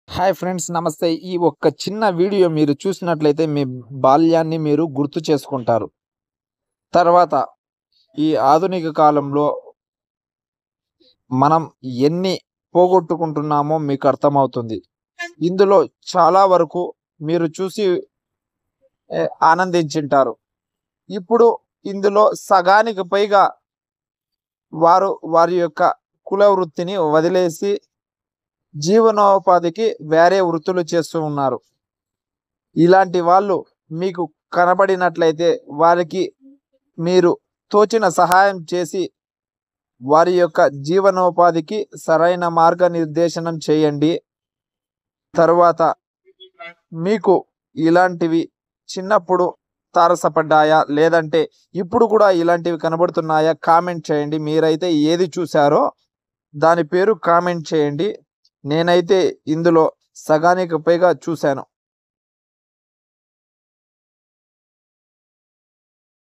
hi friends నమస్తే ఈ ఒక్క చిన్న వీడియో మీరు చూసినట్లయితే మీ బాల్యాన్ని మీరు గుర్తు చేసుకుంటారు తర్వాత ఈ ఆధునిక కాలంలో మనం ఎన్ని పోగొట్టుకుంటున్నామో మీకు అర్థమవుతుంది ఇందులో చాలా వరకు మీరు చూసి ఏ, ఆనందించింటారు ఇప్పుడు ఇందులో సగానికి పైగా వారు వారి యొక్క కుల వృత్తిని వదిలేసి జీవనోపాధికి వేరే వృత్తులు చేస్తూ ఉన్నారు ఇలాంటి వాళ్ళు మీకు కనబడినట్లయితే వారికి మీరు తోచిన సహాయం చేసి వారి యొక్క జీవనోపాధికి సరైన మార్గనిర్దేశనం చేయండి తరువాత మీకు ఇలాంటివి చిన్నప్పుడు తారసపడ్డాయా లేదంటే ఇప్పుడు కూడా ఇలాంటివి కనబడుతున్నాయా కామెంట్ చేయండి మీరైతే ఏది చూసారో దాని పేరు కామెంట్ చేయండి నేనైతే ఇందులో సగానికి పైగా చూశాను